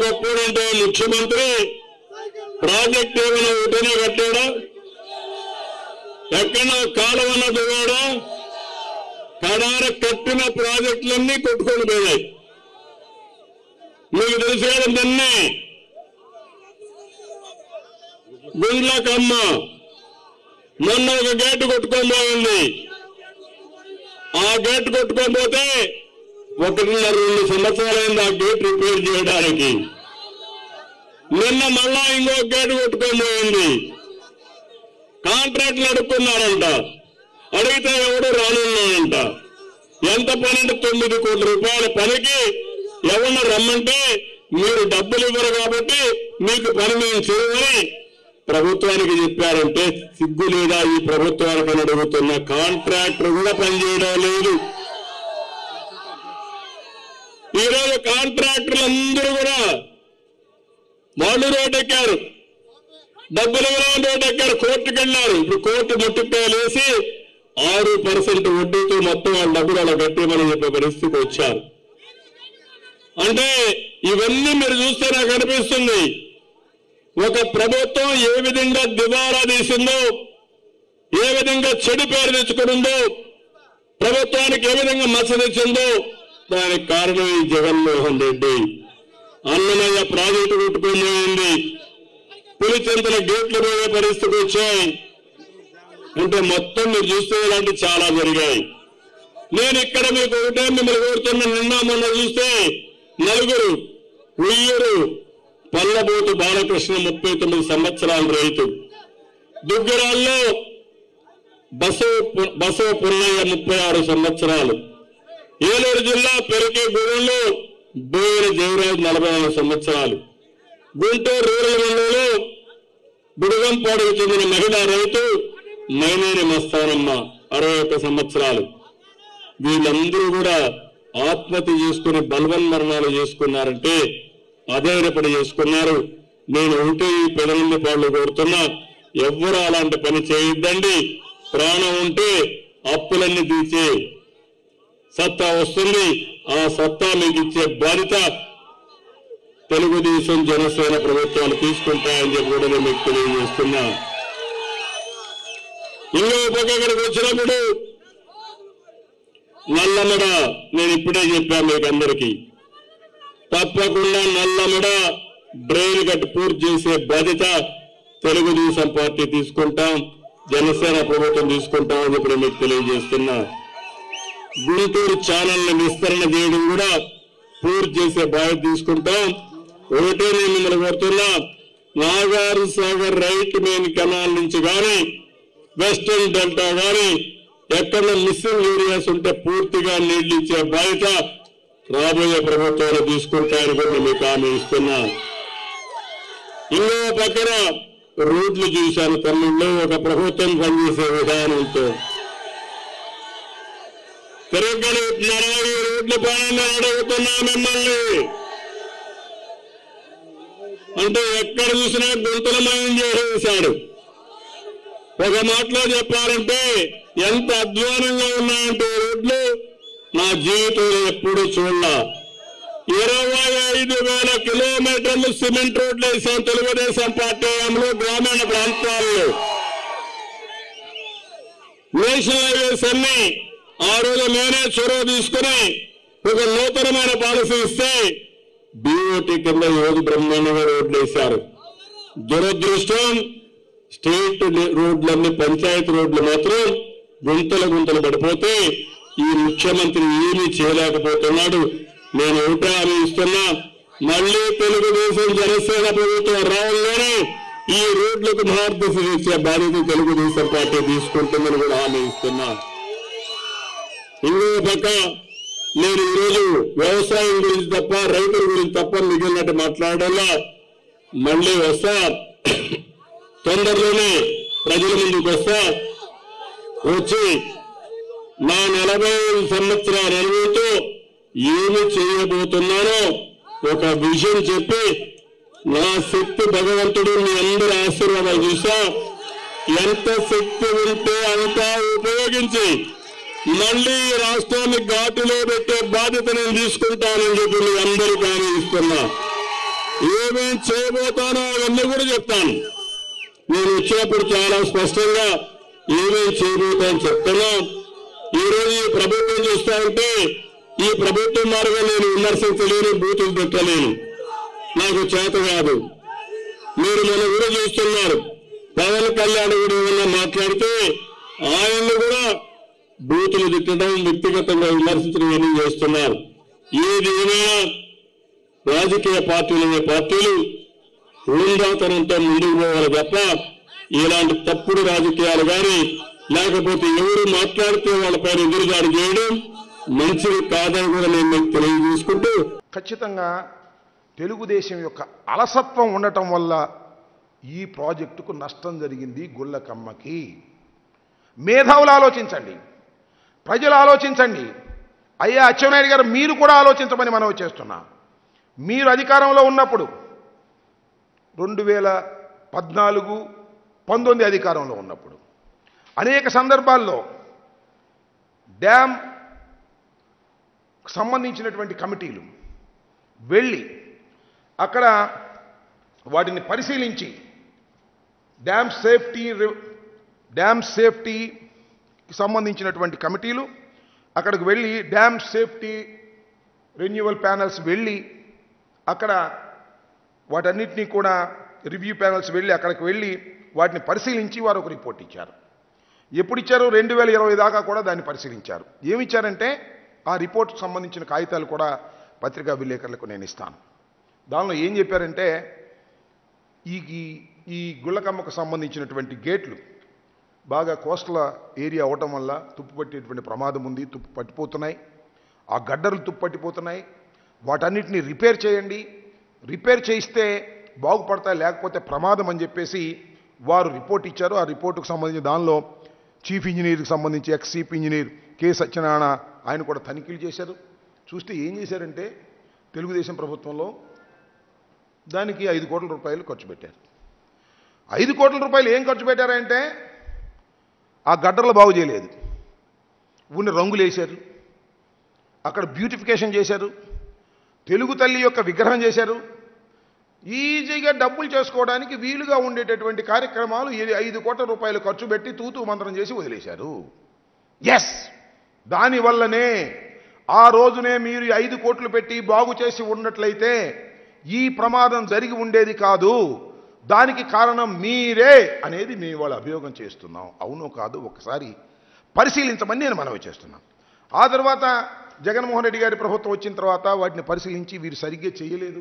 గొప్పడంటే ముఖ్యమంత్రి ప్రాజెక్ట్ ఏమైనా ఒకటనే కట్టాడా ఎక్కడో కాలువన్న దిగాడా కడార కట్టిన ప్రాజెక్టులన్నీ కొట్టుకొని పోయాయి మీకు తెలుసు కదా దాన్ని గుండ్లకమ్మ మొన్న ఒక గేటు కొట్టుకొని పోయింది ఆ గేట్ కొట్టుకొని పోతే ఒకటిన్నర రెండు సంవత్సరాలైంది ఆ గేట్ రిపేర్ చేయడానికి నిన్న మళ్ళా ఇంకో గేటు కొట్టుకొని పోయింది కాంట్రాక్ట్లు అడుక్కున్నారంట అడిగితే ఎవడు రానున్నాడంట ఎంత పని అంటే తొమ్మిది కోట్ల రూపాయల పనికి ఎవరిని రమ్మంటే మీరు డబ్బులు ఇవ్వరు కాబట్టి మీకు పని మేము చేయమని ప్రభుత్వానికి చెప్పారంటే సిగ్గు లేదా ఈ ప్రభుత్వానికి అని అడుగుతున్న కాంట్రాక్టర్ కూడా పనిచేయడం లేదు ఈరోజు కాంట్రాక్టర్లు అందరూ కూడా వాళ్ళు రోడ్డెక్కారు డబ్బులు ఇవ్వడం రోడ్డెక్కారు కోర్టుకు వెళ్ళారు ఇప్పుడు కోర్టు ముట్టుకాయలు వేసి ఆరు పర్సెంట్ వడ్డీతో మొత్తం వాళ్ళ డబ్బులు అలా కట్టేమని చెప్పే పరిస్థితికి వచ్చారు అంటే ఇవన్నీ మీరు చూస్తే నాకు అనిపిస్తుంది ఒక ప్రభుత్వం ఏ విధంగా దివాలా తీసిందో ఏ విధంగా చెడు పేరు తెచ్చుకుందో ప్రభుత్వానికి ఏ విధంగా మచ్చ తెచ్చిందో దానికి కారణం ఈ జగన్మోహన్ రెడ్డి అన్నమయ్య ప్రాజెక్టు కొట్టుకుపోయింది పులిచెంతల గేట్లు పోయే పరిస్థితికి వచ్చాయి అంటే మొత్తం మీరు చూస్తే ఇలాంటి చాలా జరిగాయి నేను ఇక్కడ మీకు ఒకటే మిమ్మల్ని కోరుతున్న నిన్న మొన్న చూస్తే నలుగురు ఉయ్యూరు పల్లబోతు బాలకృష్ణ ముప్పై తొమ్మిది సంవత్సరాల రైతు దుగ్గరాల్లో బసవ బసవ పుల్లయ్య ముప్పై ఆరు సంవత్సరాలు ఏలూరు జిల్లా పెరికే గూడెంలో బోయిన జయరాజ్ నలభై నాలుగు సంవత్సరాలు గుంటూరు రూరల్ మండలంలో బుడగంపాడుకు చెందిన మహిళా రైతు మైనేని మస్తానమ్మ అరవై ఒక్క సంవత్సరాలు వీళ్ళందరూ కూడా ఆత్మహత్య చేసుకుని బలవన్ మరణాలు చేసుకున్నారంటే అధైర్యపడి చేసుకున్నారు నేను ఒకటి ఈ పెదనంది పాళ్ళు కోరుతున్నా ఎవ్వరు అలాంటి పని చేయొద్దండి ప్రాణం ఉంటే అప్పులన్నీ తీసే సత్తా వస్తుంది ఆ సత్తా మీకు ఇచ్చే బాధ్యత తెలుగుదేశం జనసేన ప్రభుత్వాలు తీసుకుంటాయని చెప్పి కూడా నేను మీకు తెలియజేస్తున్నా ఇంకో పక్క ఇక్కడికి వచ్చినప్పుడు నల్లమడ నేను ఇప్పుడే చెప్పాను మీకు అందరికీ తప్పకుండా నల్లమడ డ్రైన్ కట్ పూర్తి చేసే బాధ్యత తెలుగుదేశం పార్టీ తీసుకుంటాం జనసేన ప్రభుత్వం తీసుకుంటాం అని చెప్పి నేను మీకు తెలియజేస్తున్నా గుంటూరు ఛానల్ విస్తరణ చేయడం కూడా పూర్తి చేసే బాధ్యత తీసుకుంటాం ఒకటే నేను మిమ్మల్ని కోరుతున్నా నాగారు సాగర్ రైట్ మెయిన్ కెనాల్ నుంచి కానీ వెస్టర్న్ డెల్టా కానీ ఎక్కడ మిస్సింగ్ ఏరియాస్ ఉంటే పూర్తిగా నీళ్లు ఇచ్చే బాధ్యత రాబోయే ప్రభుత్వాలు తీసుకుంటాయని కూడా మీకు హామీ ఇస్తున్నా ఇంకో పక్కన రోడ్లు చూశాను తమిళ్లో ఒక ప్రభుత్వం పనిచేసే విధానంతో తిరగలుగుతున్నారా ఈ రోడ్ల పైన అడుగుతున్నా మిమ్మల్ని అంటే ఎక్కడ చూసినా గుంతలమయం చేసేశాడు ఒక మాటలో చెప్పాలంటే ఎంత అధ్వానంగా ఉన్నాయంటే ఈ రోడ్లు నా జీవితంలో ఎప్పుడూ చూడలా ఇరవై ఐదు వేల కిలోమీటర్లు సిమెంట్ రోడ్లు వేసాం తెలుగుదేశం పార్టీ హయాంలో గ్రామీణ ప్రాంతాల్లో నేషనల్ హైవేస్ అన్ని ఆ రోజు నేనే చొరవ తీసుకుని ఒక నూతనమైన పాలసీ ఇస్తే బీఓటీ కింద యోగి బ్రహ్మాండంగా రోడ్లు వేశారు దురదృష్టం స్టేట్ రోడ్లన్నీ పంచాయతీ రోడ్లు మాత్రం గుంతలు గుంతలు పడిపోతే ఈ ముఖ్యమంత్రి ఏమీ చేయలేకపోతున్నాడు నేను ఒకటే హామీ ఇస్తున్నా మళ్ళీ తెలుగుదేశం జనసేన ప్రభుత్వం రావాలని ఈ రోడ్లకు మార్గదర్శనం ఇచ్చే బాధ్యత తెలుగుదేశం పార్టీ తీసుకుంటుందని కూడా హామీ ఇస్తున్నా ఇంకో పక్క నేను ఈరోజు వ్యవసాయం గురించి తప్ప రైతుల గురించి తప్ప మిగిలినట్టు మాట్లాడాలా మళ్ళీ వస్తా తొందరలోనే ప్రజల ముందుకు వస్తా వచ్చి నా నలభై ఐదు సంవత్సరాల అనుభవంతో ఏమి చేయబోతున్నానో ఒక విషయం చెప్పి నా శక్తి భగవంతుడు మీ అందరి ఆశీర్వాదాలు చూసా ఎంత శక్తి ఉంటే అంత ఉపయోగించి మళ్ళీ ఈ రాష్ట్రాన్ని ఘాటులో పెట్టే బాధ్యత నేను తీసుకుంటానని చెప్పి మీ అందరికీ హామీ ఇస్తున్నా ఏమేం చేయబోతానో అవన్నీ కూడా చెప్తాను నేను వచ్చినప్పుడు చాలా స్పష్టంగా ఏమేం చేయబోతానని చెప్తున్నా ఈ రోజు ఈ ప్రభుత్వం చూస్తా ఉంటే ఈ ప్రభుత్వం మార్గం నేను విమర్శించలేను బూతులు పెట్టలేను నాకు చేత కాదు మీరు మన కూడా చూస్తున్నారు పవన్ కళ్యాణ్ కూడా ఏమన్నా మాట్లాడితే ఆయన్ని కూడా బూతులు తిట్టడం వ్యక్తిగతంగా విమర్శించడం ఇవన్నీ చేస్తున్నారు ఏది ఏమైనా రాజకీయ పార్టీలు అనే పార్టీలు హుందాతనంతో ముందుకు పోవాలి తప్ప ఇలాంటి తప్పుడు రాజకీయాలు కానీ లేకపోతే ఎవరు మాట్లాడితే వాళ్ళపైన ఎదురుదాడి చేయడం మంచిది కాదని కూడా నేను మీకు తెలియజేసుకుంటూ ఖచ్చితంగా తెలుగుదేశం యొక్క అలసత్వం ఉండటం వల్ల ఈ ప్రాజెక్టుకు నష్టం జరిగింది గుళ్ళకమ్మకి మేధావులు ఆలోచించండి ప్రజలు ఆలోచించండి అయ్యా అచ్చెన్నాయుడు గారు మీరు కూడా ఆలోచించమని మనవి చేస్తున్నా మీరు అధికారంలో ఉన్నప్పుడు రెండు వేల పద్నాలుగు పంతొమ్మిది అధికారంలో ఉన్నప్పుడు అనేక సందర్భాల్లో డ్యామ్ సంబంధించినటువంటి కమిటీలు వెళ్ళి అక్కడ వాటిని పరిశీలించి డ్యామ్ సేఫ్టీ రి- డ్యామ్ సేఫ్టీకి సంబంధించినటువంటి కమిటీలు అక్కడికి వెళ్ళి డ్యామ్ సేఫ్టీ రెన్యువల్ ప్యానల్స్ వెళ్ళి అక్కడ వాటన్నిటినీ కూడా రివ్యూ ప్యానల్స్ వెళ్ళి అక్కడికి వెళ్ళి వాటిని పరిశీలించి వారు ఒక రిపోర్ట్ ఇచ్చారు ఎప్పుడు ఇచ్చారు రెండు వేల ఇరవై దాకా కూడా దాన్ని పరిశీలించారు ఏమిచ్చారంటే ఆ రిపోర్ట్కి సంబంధించిన కాగితాలు కూడా పత్రికా విలేకరులకు నేను ఇస్తాను దానిలో ఏం చెప్పారంటే ఈ ఈ- ఈ గుళ్ళకమ్మకు సంబంధించినటువంటి గేట్లు బాగా కోస్టల్ ఏరియా అవటం వల్ల తుప్పు పట్టేటువంటి ప్రమాదం ఉంది తుప్పు పట్టిపోతున్నాయి ఆ గడ్డలు తుప్పు పట్టిపోతున్నాయి వాటన్నిటిని రిపేర్ చేయండి రిపేర్ చేయిస్తే బాగుపడతాయి లేకపోతే ప్రమాదం అని చెప్పేసి వారు రిపోర్ట్ ఇచ్చారు ఆ రిపోర్టుకు సంబంధించి దానిలో చీఫ్ ఇంజనీర్కి సంబంధించి ex chief engineer K Satyanarayana ఆయన కూడా తనిఖీలు చేశారు చూస్తే ఏం చేశారంటే తెలుగుదేశం ప్రభుత్వంలో దానికి ఐదు కోట్ల రూపాయలు ఖర్చు పెట్టారు ఐదు కోట్ల రూపాయలు ఏం ఖర్చు పెట్టారంటే ఆ గడ్డలు బాగు చేయలేదు ఉన్న రంగులు వేశారు అక్కడ బ్యూటిఫికేషన్ చేశారు తెలుగు తల్లి యొక్క విగ్రహం చేశారు ఈజీగా డబ్బులు చేసుకోవడానికి వీలుగా ఉండేటటువంటి కార్యక్రమాలు ఈ ఐదు కోట్ల రూపాయలు ఖర్చు పెట్టి తూతూ మంత్రం చేసి వదిలేశారు ఎస్ దానివల్లనే ఆ రోజునే మీరు ఈ ఐదు కోట్లు పెట్టి బాగు చేసి ఉన్నట్లయితే ఈ ప్రమాదం జరిగి ఉండేది కాదు దానికి కారణం మీరే అనేది మేము వాళ్ళ అభియోగం చేస్తున్నాం అవునో కాదు ఒకసారి పరిశీలించమని నేను మనవి చేస్తున్నాను ఆ తర్వాత జగన్మోహన్ రెడ్డి గారి ప్రభుత్వం వచ్చిన తర్వాత వాటిని పరిశీలించి వీరు సరిగ్గా చేయలేదు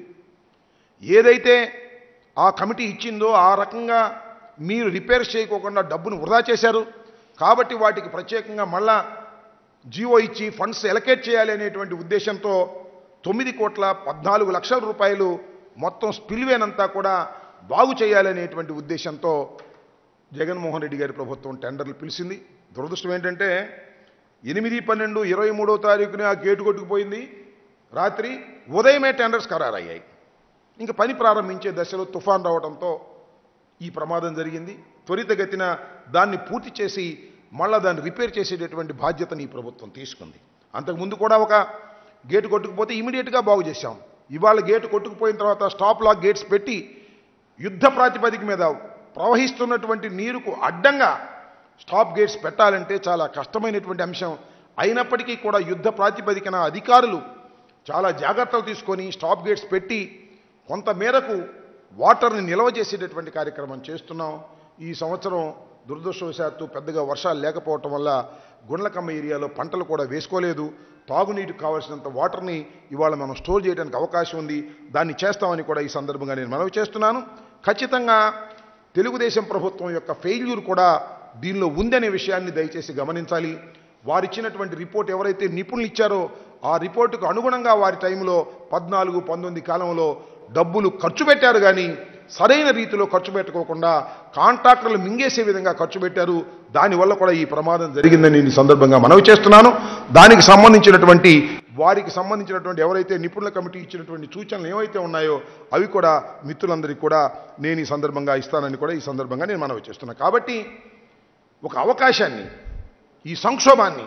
ఏదైతే ఆ కమిటీ ఇచ్చిందో ఆ రకంగా మీరు రిపేర్ చేయకోకుండా డబ్బును వృధా చేశారు కాబట్టి వాటికి ప్రత్యేకంగా మళ్ళా జీవో ఇచ్చి ఫండ్స్ ఎలకేట్ చేయాలి అనేటువంటి ఉద్దేశంతో తొమ్మిది కోట్ల పద్నాలుగు లక్షల రూపాయలు మొత్తం స్పిల్వేనంతా కూడా బాగు చేయాలనేటువంటి ఉద్దేశంతో జగన్మోహన్ రెడ్డి గారి ప్రభుత్వం టెండర్లు పిలిచింది దురదృష్టం ఏంటంటే ఎనిమిది పన్నెండు ఇరవై మూడో తారీఖున ఆ గేటు కొట్టుకుపోయింది రాత్రి ఉదయమే టెండర్స్ ఖరారయ్యాయి ఇంకా పని ప్రారంభించే దశలో తుఫాన్ రావడంతో ఈ ప్రమాదం జరిగింది త్వరితగతిన దాన్ని పూర్తి చేసి మళ్ళా దాన్ని రిపేర్ చేసేటటువంటి బాధ్యతని ఈ ప్రభుత్వం తీసుకుంది అంతకుముందు కూడా ఒక గేటు కొట్టుకుపోతే ఇమీడియట్గా బాగు చేశాం ఇవాళ గేటు కొట్టుకుపోయిన తర్వాత స్టాప్ లాక్ గేట్స్ పెట్టి యుద్ధ ప్రాతిపదిక మీద ప్రవహిస్తున్నటువంటి నీరుకు అడ్డంగా స్టాప్ గేట్స్ పెట్టాలంటే చాలా కష్టమైనటువంటి అంశం అయినప్పటికీ కూడా యుద్ధ ప్రాతిపదికన అధికారులు చాలా జాగ్రత్తలు తీసుకొని స్టాప్ గేట్స్ పెట్టి కొంత మేరకు వాటర్ని నిల్వ చేసేటటువంటి కార్యక్రమం చేస్తున్నాం ఈ సంవత్సరం దురదృష్టవశాత్తు పెద్దగా వర్షాలు లేకపోవటం వల్ల గుండ్లకమ్మ ఏరియాలో పంటలు కూడా వేసుకోలేదు తాగునీటికి కావాల్సినంత వాటర్ని ఇవాళ మనం స్టోర్ చేయడానికి అవకాశం ఉంది దాన్ని చేస్తామని కూడా ఈ సందర్భంగా నేను మనవి చేస్తున్నాను ఖచ్చితంగా తెలుగుదేశం ప్రభుత్వం యొక్క ఫెయిల్యూర్ కూడా దీనిలో ఉందనే విషయాన్ని దయచేసి గమనించాలి వారిచ్చినటువంటి రిపోర్ట్ ఎవరైతే నిపుణులు ఇచ్చారో ఆ రిపోర్టుకు అనుగుణంగా వారి టైంలో పద్నాలుగు పంతొమ్మిది కాలంలో డబ్బులు ఖర్చు పెట్టారు కానీ సరైన రీతిలో ఖర్చు పెట్టుకోకుండా కాంట్రాక్టర్లు మింగేసే విధంగా ఖర్చు పెట్టారు దానివల్ల కూడా ఈ ప్రమాదం జరిగిందని నేను ఈ సందర్భంగా మనవి చేస్తున్నాను దానికి సంబంధించినటువంటి వారికి సంబంధించినటువంటి ఎవరైతే నిపుణుల కమిటీ ఇచ్చినటువంటి సూచనలు ఏవైతే ఉన్నాయో అవి కూడా మిత్రులందరికీ కూడా నేను ఈ సందర్భంగా ఇస్తానని కూడా ఈ సందర్భంగా నేను మనవి చేస్తున్నాను కాబట్టి ఒక అవకాశాన్ని ఈ సంక్షోభాన్ని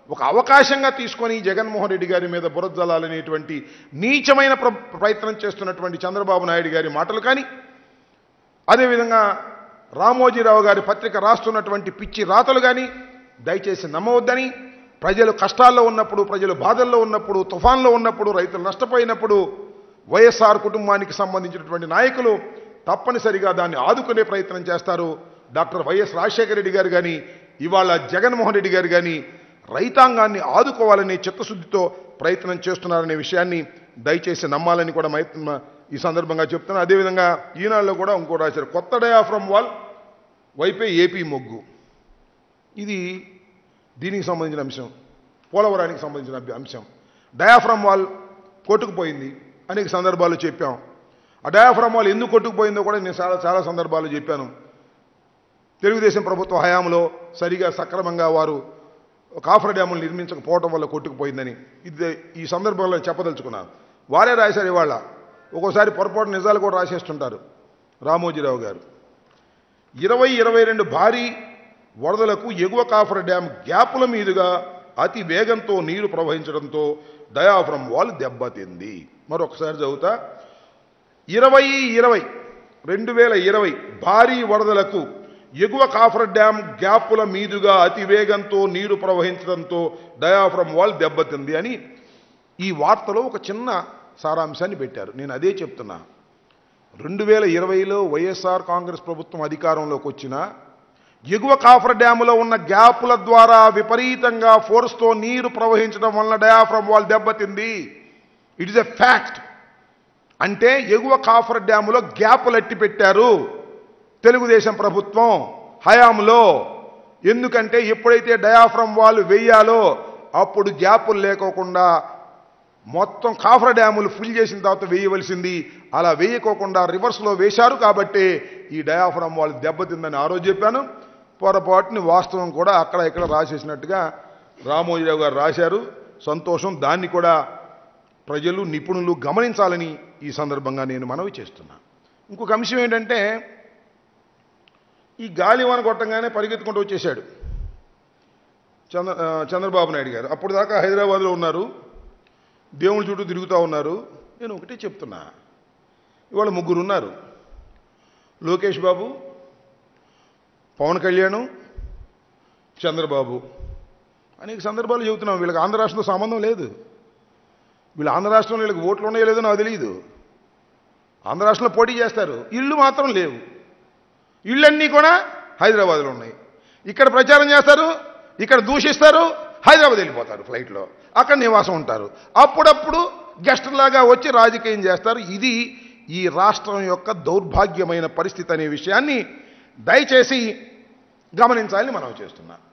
ఒక అవకాశంగా తీసుకొని జగన్మోహన్ రెడ్డి గారి మీద బురద జల్లాలనేటువంటి నీచమైన ప్ర- ప్రయత్నం చేస్తున్నటువంటి చంద్రబాబు నాయుడు గారి మాటలు కానీ అదేవిధంగా రామోజీరావు గారి పత్రిక రాస్తున్నటువంటి పిచ్చి రాతలు కానీ దయచేసి నమ్మవద్దని ప్రజలు కష్టాల్లో ఉన్నప్పుడు ప్రజలు బాధల్లో ఉన్నప్పుడు తుఫాన్లో ఉన్నప్పుడు రైతులు నష్టపోయినప్పుడు వైఎస్ఆర్ కుటుంబానికి సంబంధించినటువంటి నాయకులు తప్పనిసరిగా దాన్ని ఆదుకునే ప్రయత్నం చేస్తారు డాక్టర్ వైఎస్ రాజశేఖర రెడ్డి గారు కానీ ఇవాళ జగన్మోహన్ రెడ్డి గారు కానీ రైతాంగాన్ని ఆదుకోవాలనే చిత్తశుద్ధితో ప్రయత్నం చేస్తున్నారనే విషయాన్ని దయచేసి నమ్మాలని కూడా మై- ఈ సందర్భంగా చెప్తున్నాను అదేవిధంగా ఈనాడులో కూడా ఇంకో రాశారు కొత్త డయాఫ్రమ్ వాల్ వైపే ఏపీ మొగ్గు ఇది దీనికి సంబంధించిన అంశం పోలవరానికి సంబంధించిన అభి- అంశం డయాఫ్రమ్ వాల్ కొట్టుకుపోయింది అనేక సందర్భాలు చెప్పాం ఆ డయాఫ్రమ్ వాల్ ఎందుకు కొట్టుకుపోయిందో కూడా నేను చాలా చాలా సందర్భాలు చెప్పాను తెలుగుదేశం ప్రభుత్వ హయాంలో సరిగా సక్రమంగా వారు కాఫర్ డ్యాములు నిర్మించకపోవడం వల్ల కొట్టుకుపోయిందని ఇది ఈ సందర్భంలో చెప్పదలుచుకున్నాను వారే రాశారు ఇవాళ ఒక్కోసారి పొరపాటు నిజాలు కూడా రాసేస్తుంటారు రామోజీరావు గారు ఇరవై ఇరవై రెండు భారీ వరదలకు ఎగువ కాఫర్ డ్యాం గ్యాపుల మీదుగా అతి వేగంతో నీరు ప్రవహించడంతో డయాఫ్రమ్ వాల్ దెబ్బతింది మరొకసారి చదువుతా ఇరవై ఇరవై రెండు వేల ఇరవై భారీ వరదలకు ఎగువ కాఫర్ డ్యాం గ్యాపుల మీదుగా అతి వేగంతో నీరు ప్రవహించడంతో డయాఫ్రమ్ వాల్ దెబ్బతింది అని ఈ వార్తలో ఒక చిన్న సారాంశాన్ని పెట్టారు నేను అదే చెప్తున్నా రెండు వేల ఇరవైలో వైఎస్ఆర్ కాంగ్రెస్ ప్రభుత్వం అధికారంలోకి వచ్చిన ఎగువ కాఫర్ డ్యాములో ఉన్న గ్యాపుల ద్వారా విపరీతంగా ఫోర్స్తో నీరు ప్రవహించడం వలన డయాఫ్రమ్ వాల్ దెబ్బతింది ఇట్ ఇస్ ఎ ఫ్యాక్ట్ అంటే ఎగువ కాఫర్ డ్యాములో గ్యాపులు ఎట్టి పెట్టారు తెలుగుదేశం ప్రభుత్వం హయాంలో ఎందుకంటే ఎప్పుడైతే డయాఫ్రమ్ వాల్ వేయాలో అప్పుడు గ్యాపులు లేకోకుండా మొత్తం కాఫర్ డ్యాములు ఫిల్ చేసిన తర్వాత వేయవలసింది అలా వేయకోకుండా రివర్స్లో వేశారు కాబట్టి ఈ డయాఫ్రమ్ వాల్ దెబ్బతిందని ఆ రోజు చెప్పాను పొరపాటుని వాస్తవం కూడా అక్కడ ఇక్కడ రాసేసినట్టుగా రామోజీరావు గారు రాశారు సంతోషం దాన్ని కూడా ప్రజలు నిపుణులు గమనించాలని ఈ సందర్భంగా నేను మనవి చేస్తున్నా ఇంకొక అంశం ఏంటంటే ఈ గాలివాన కొట్టంగానే పరిగెత్తుకుంటూ వచ్చేసాడు చంద్ర ఆ, చంద్రబాబు నాయుడు గారు అప్పుడు దాకా హైదరాబాద్లో ఉన్నారు దేవుని చుట్టూ తిరుగుతూ ఉన్నారు నేను ఒకటే చెప్తున్నా ఇవాళ ముగ్గురు ఉన్నారు లోకేష్ బాబు పవన్ కళ్యాణ్ చంద్రబాబు అనేక సందర్భాలు చెబుతున్నాం వీళ్ళకి ఆంధ్ర రాష్ట్రంతో సంబంధం లేదు వీళ్ళు ఆంధ్ర రాష్ట్రంలో వీళ్ళకి ఓట్లు ఉన్నాయో లేదో నాకు తెలియదు ఆంధ్ర రాష్ట్రంలో పోటీ చేస్తారు ఇళ్ళు మాత్రం లేవు ఇళ్ళన్నీ కూడా హైదరాబాద్లో ఉన్నాయి ఇక్కడ ప్రచారం చేస్తారు ఇక్కడ దూషిస్తారు హైదరాబాద్ వెళ్ళిపోతారు ఫ్లైట్లో అక్కడ నివాసం ఉంటారు అప్పుడప్పుడు గెస్ట్ లాగా వచ్చి రాజకీయం చేస్తారు ఇది ఈ రాష్ట్రం యొక్క దౌర్భాగ్యమైన పరిస్థితి అనే విషయాన్ని దయచేసి గమనించాలని మనం చేస్తున్నాం